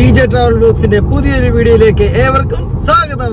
T J travel ബോക്സിന്റെ പുതിയൊരു വീഡിയോയിലേക്ക് ഏവർക്കും സ്വാഗതം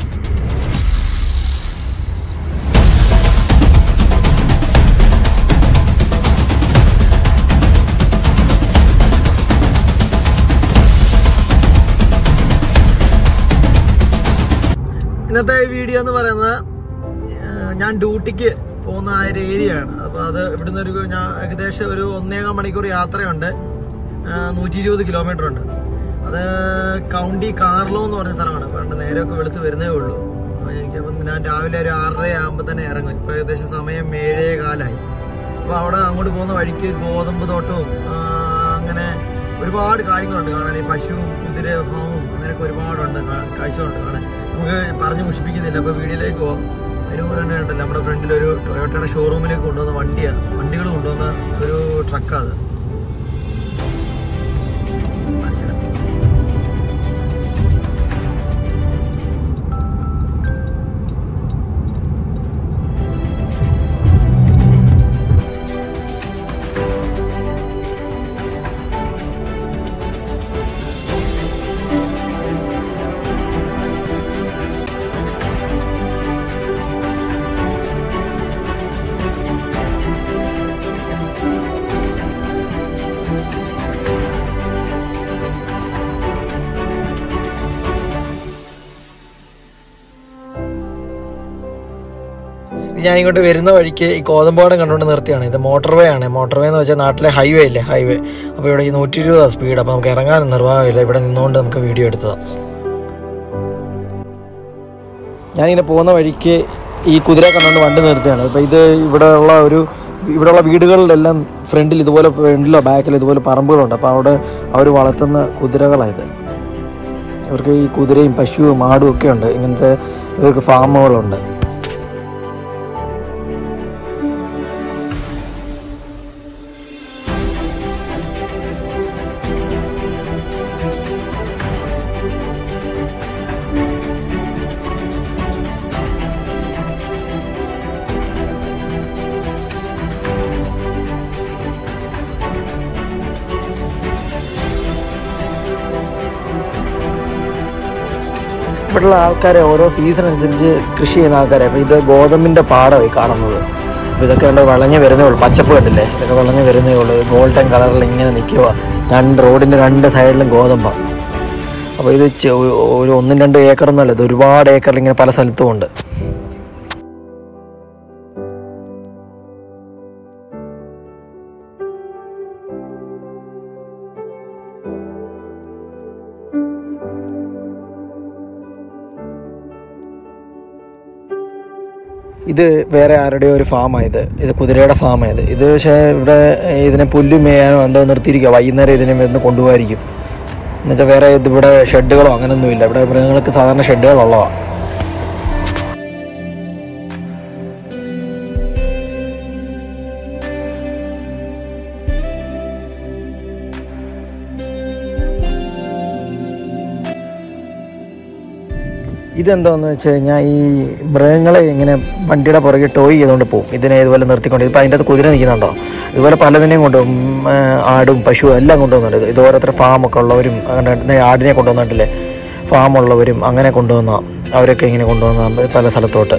ഇന്നത്തെ വീഡിയോ എന്ന് പറയുന്നത് ഏഹ്, ഞാൻ ഡ്യൂട്ടിക്ക് പോകുന്ന ആ ഒരു ഏരിയ ആണ് അപ്പൊ അത് ഇവിടുന്ന് ഒരു ഞാൻ ഏകദേശം ഒരു ഒന്നേകാൽ മണിക്കൂർ യാത്രയുണ്ട് നൂറ്റി ഇരുപത് കിലോമീറ്റർ ഉണ്ട് അത് കൗണ്ടി കാർലോ എന്ന് പറഞ്ഞ സ്ഥലമാണ് പണ്ട് നേരമൊക്കെ വെളുത്ത് വരുന്നേ ഉള്ളൂ അപ്പൊ എനിക്കപ്പം ഞാൻ രാവിലെ ഒരു ആറര ആകുമ്പോൾ തന്നെ ഇറങ്ങും ഇപ്പൊ ഏകദേശം സമയം ഏഴേ കാലായി അപ്പൊ അവിടെ അങ്ങോട്ട് പോകുന്ന വഴിക്ക് ഗോതമ്പ് തോട്ടവും ആ, അങ്ങനെ ഒരുപാട് കാര്യങ്ങളുണ്ട് കാണാൻ ഈ പശുവും കുതിര ഫാമും അങ്ങനെയൊക്കെ ഒരുപാടുണ്ട് കാ- കാഴ്ചകളുണ്ട് കാണാൻ നമുക്ക് പറഞ്ഞ് മുഷിപ്പിക്കുന്നില്ല അപ്പൊ വീഡിയോയിലേക്ക് പോകാം അതിന് മുമ്പ് തന്നെ ഉണ്ടല്ലോ നമ്മുടെ ഫ്രണ്ടിൽ ഒരു ടൊയോട്ടയുടെ ഷോറൂമിലേക്ക് കൊണ്ടുവന്ന വണ്ടിയാണ് വണ്ടികൾ കൊണ്ടുവന്ന ഒരു ട്രക്കാണ് അത് കാണിച്ചു തരാം. ഇത് ഞാൻ ഇങ്ങോട്ട് വരുന്ന വഴിക്ക് ഈ കോതമ്പാടം കണ്ടുകൊണ്ട് നിർത്തിയാണ് ഇത് മോട്ടോർ വേ ആണ് മോട്ടോർ വേ എന്ന് വെച്ചാൽ നാട്ടിലെ ഹൈവേ ഇല്ലേ ഹൈവേ അപ്പോൾ ഇവിടെ ഈ നൂറ്റി ഇരുപതാണ് സ്പീഡ് അപ്പോൾ നമുക്ക് ഇറങ്ങാൻ നിർവാഹമില്ല ഇവിടെ നിന്നുകൊണ്ട് നമുക്ക് വീഡിയോ എടുത്തതാണ് ഞാനിങ്ങനെ പോകുന്ന വഴിക്ക് ഈ കുതിര കണ്ടുകൊണ്ട് വണ്ടി നിർത്തിയാണ് അപ്പോൾ ഇത് ഇവിടെയുള്ള ഒരു ഇവിടെയുള്ള വീടുകളിലെല്ലാം ഫ്രണ്ടിൽ ഇതുപോലെ ഫ്രണ്ടിലോ ബാക്കിലോ ഇതുപോലെ പറമ്പുകളുണ്ട് അപ്പോൾ അവിടെ അവർ വളർത്തുന്ന കുതിരകളായത് ഇവർക്ക് ഈ കുതിരയും പശുവും ആടും ഒക്കെ ഉണ്ട് ഇങ്ങനത്തെ ഇവർക്ക് ഫാമുകളുണ്ട് ഇവിടെയുള്ള ആൾക്കാരെ ഓരോ സീസൺ അനുസരിച്ച് കൃഷി ചെയ്യുന്ന ആൾക്കാരെ അപ്പോൾ ഇത് ഗോതമ്പിൻ്റെ പാടമായി കാണുന്നത് അപ്പോൾ ഇതൊക്കെ കണ്ട് വളഞ്ഞ് വരുന്നേ ഉള്ളൂ പച്ചപ്പ് കണ്ടില്ലേ ഇതൊക്കെ വളഞ്ഞ് വരുന്നേ ഉള്ളൂ ഗോൾഡൻ കളറിൽ ഇങ്ങനെ നിൽക്കുക രണ്ട് റോഡിൻ്റെ രണ്ട് സൈഡിലും ഗോതമ്പാണ് അപ്പോൾ ഇത് ചെ- ഒരു ഒന്നും രണ്ട് ഏക്കറൊന്നുമല്ല ഇത് ഒരുപാട് ഏക്കറിൽ ഇങ്ങനെ പല സ്ഥലത്തും ഉണ്ട് ഇത് വേറെ ആരുടെയോ ഒരു ഫാമായത് ഇത് കുതിരയുടെ ഫാമായത് ഇത് പക്ഷേ ഇവിടെ ഇതിനെ പുല്ല് മേയാനോ എന്തോ നിർത്തിയിരിക്കുക വൈകുന്നേരം ഇതിനെ വന്ന് കൊണ്ടുപോകായിരിക്കും എന്നുവെച്ചാൽ വേറെ ഇത് ഇവിടെ ഷെഡുകളോ അങ്ങനെയൊന്നുമില്ല ഇവിടെ മൃഗങ്ങൾക്ക് സാധാരണ ഷെഡുകളുള്ളതാണ് ഇതെന്താന്ന് വെച്ച് കഴിഞ്ഞാൽ ഈ മൃഗങ്ങളെ ഇങ്ങനെ വണ്ടിയുടെ പുറകെ ടോയ് ചെയ്തുകൊണ്ട് പോകും ഇതിനെ ഇതുപോലെ നിർത്തിക്കൊണ്ട് ഇപ്പം അതിൻ്റെ അകത്ത് കുതിര നിൽക്കുന്നുണ്ടോ ഇതുപോലെ പലതിനെയും കൊണ്ടുപോകും ഉം, ആ, ആടും പശുവും എല്ലാം കൊണ്ടുപോകുന്നുണ്ട് ഇത് ഇത് ഓരോരുത്തർ ഫാമൊക്കെ ഉള്ളവരും അങ്ങനെ ആടിനെ കൊണ്ടുവന്നിട്ടില്ലേ ഫാമുള്ളവരും അങ്ങനെ കൊണ്ടുവന്ന അവരൊക്കെ ഇങ്ങനെ കൊണ്ടുവന്ന പല സ്ഥലത്തോട്ട്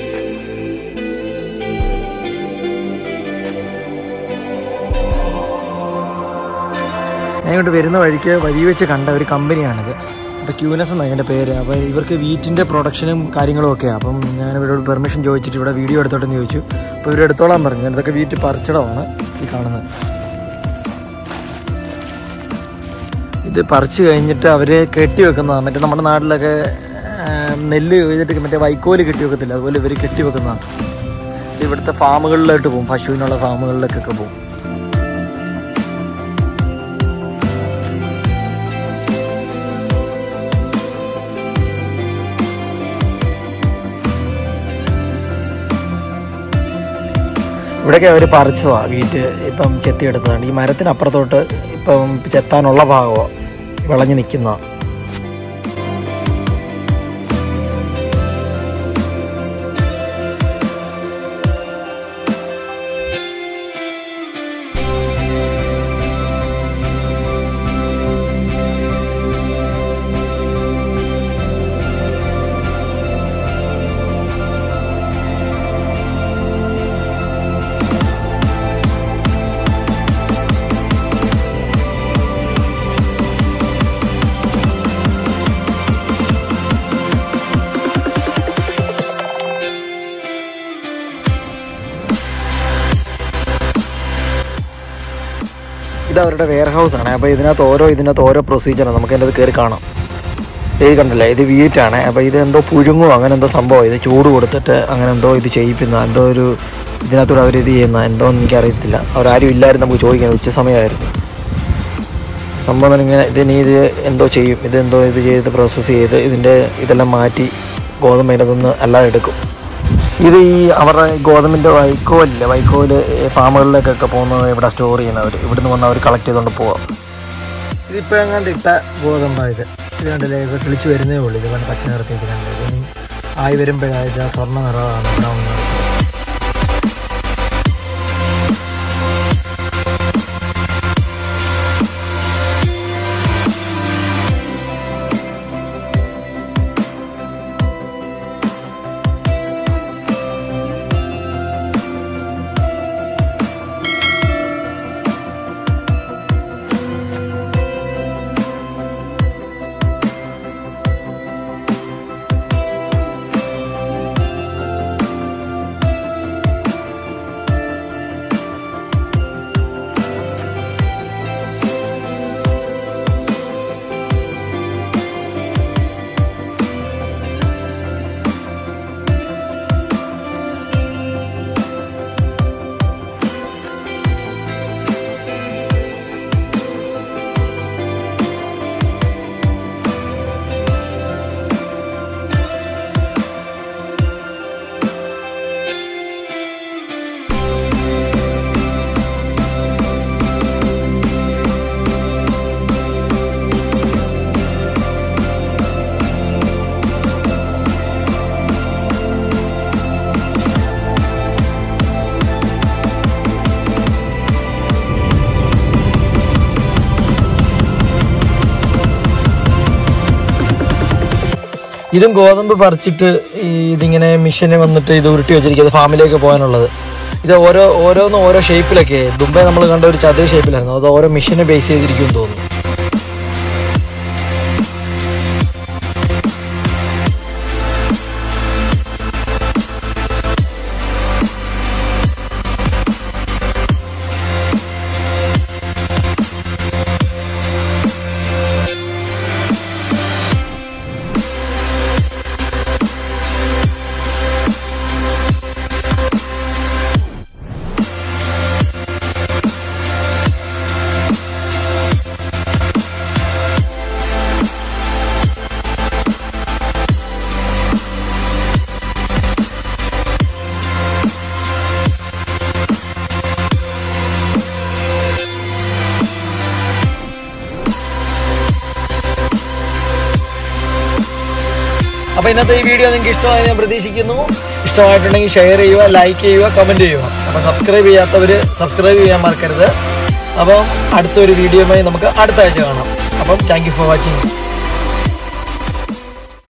ഞാൻ ഇങ്ങോട്ട് വരുന്ന വഴിക്ക് വഴി വെച്ച് കണ്ട ഒരു കമ്പനിയാണിത് അപ്പോൾ ക്യൂനസ് എന്നാണ് അതിൻ്റെ പേര് അപ്പോൾ ഇവർക്ക് വീറ്റിൻ്റെ പ്രൊഡക്ഷനും കാര്യങ്ങളും ഒക്കെയാണ് അപ്പം ഞാൻ ഇവരോട് പെർമിഷൻ ചോദിച്ചിട്ട് ഇവിടെ വീഡിയോ എടുത്തോട്ടെന്ന് ചോദിച്ചു അപ്പോൾ ഇവർ എടുത്തോളാൻ പറഞ്ഞു ഇതൊക്കെ വീട്ടിൽ പറിച്ചിടമാണ് ഈ കാണുന്നത് ഇത് പറിച്ച് കഴിഞ്ഞിട്ട് അവർ കെട്ടി വെക്കുന്നതാണ് മറ്റേ നമ്മുടെ നാട്ടിലൊക്കെ ആ, നെല്ല് കഴിഞ്ഞിട്ട് മറ്റേ വൈക്കോല് കെട്ടി വെക്കത്തില്ല അതുപോലെ ഇവർ കെട്ടി വെക്കുന്നതാണ് ഇത് ഇവിടുത്തെ ഫാമുകളിലോട്ട് പോകും പശുവിനുള്ള ഫാമുകളിലേക്കൊക്കെ പോകും ഇവിടെയൊക്കെ അവർ പറിച്ചതാണ് വീറ്റ് ഇപ്പം ചെത്തിയെടുത്തതാണ് ഈ മരത്തിനപ്പുറത്തോട്ട് ഇപ്പം ചെത്താനുള്ള ഭാഗമാണ് വിളഞ്ഞു നിൽക്കുന്ന ഇത് അവരുടെ വെയർ ഹൗസ് ആണ് അപ്പോൾ ഇതിനകത്ത് ഓരോ ഇതിനകത്ത് ഓരോ പ്രൊസീജിയറാണ് നമുക്ക് അതിൻ്റെ അത് കയറി കാണാം ഇത് കണ്ടില്ലേ ഇത് വീറ്റാണ് അപ്പോൾ ഇത് എന്തോ പുഴുങ്ങോ അങ്ങനെ എന്തോ സംഭവം ഇത് ചൂട് കൊടുത്തിട്ട് അങ്ങനെ എന്തോ ഇത് ചെയ്യിക്കുന്ന എന്തോ ഒരു ഇതിനകത്തൂടെ അവർ ഇത് ചെയ്യുന്ന എന്തോ എന്ന് എനിക്കറിയത്തില്ല അവരാരും ഇല്ലായിരുന്നു നമുക്ക് ചോദിക്കാൻ ഉച്ച സമയമായിരുന്നു സംഭവം ഇങ്ങനെ ഇതിനി ഇത് എന്തോ ചെയ്യും ഇതെന്തോ ഇത് ചെയ്ത് പ്രോസസ്സ് ചെയ്ത് ഇതിൻ്റെ ഇതെല്ലാം മാറ്റി ഗോതമ്പ് അതിനകത്തുനിന്ന് എല്ലാം എടുക്കും ഇത് ഈ അവരുടെ ഗോതമ്പിൻ്റെ വൈക്കോലില്ലേ വൈക്കോല് ഫാമുകളിലേക്കൊക്കെ പോകുന്നത് ഇവിടെ സ്റ്റോർ ചെയ്യുന്നവർ ഇവിടുന്ന് വന്ന് അവർ കളക്ട് ചെയ്തുകൊണ്ട് പോവാം ഇതിപ്പോൾ എങ്ങാണ്ട് ഇട്ട ഗോതമ്പാണ് ഇത് ഇത് കണ്ടില്ലേ ഇപ്പോൾ കിളിച്ച് വരുന്നേ ഉള്ളൂ ഇത് കണ്ട് പച്ച നിറത്തേക്ക് കണ്ട് ഇതിനി ആയി വരുമ്പോഴാണ് ഇത് ആ സ്വർണ്ണ നിറമാണ് ബ്രൗൺ നിറം ഇതും ഗോതമ്പ് പറിച്ചിട്ട് ഈ ഇതിങ്ങനെ മിഷന് വന്നിട്ട് ഇത് ഉരുട്ടി വെച്ചിരിക്കുന്നത് ഫാമിലേക്ക് പോകാനുള്ളത് ഇത് ഓരോ ഓരോന്നും ഓരോ ഷേപ്പിലൊക്കെ മുമ്പേ നമ്മൾ കണ്ട ഒരു ചതുര ഷേപ്പിലായിരുന്നു അത് ഓരോ മിഷനെ ബേസ് ചെയ്തിരിക്കും എന്ന് തോന്നുന്നു അപ്പോൾ ഇന്നത്തെ ഈ വീഡിയോ നിങ്ങൾക്ക് ഇഷ്ടമായി ഞാൻ പ്രതീക്ഷിക്കുന്നു ഇഷ്ടമായിട്ടുണ്ടെങ്കിൽ ഷെയർ ചെയ്യുക ലൈക്ക് ചെയ്യുക കമൻറ്റ് ചെയ്യുക അപ്പോൾ സബ്സ്ക്രൈബ് ചെയ്യാത്തവർ സബ്സ്ക്രൈബ് ചെയ്യാൻ മറക്കരുത് അപ്പം അടുത്തൊരു വീഡിയോയുമായി നമുക്ക് അടുത്ത ആഴ്ച കാണാം അപ്പം താങ്ക് യു ഫോർ വാച്ചിങ്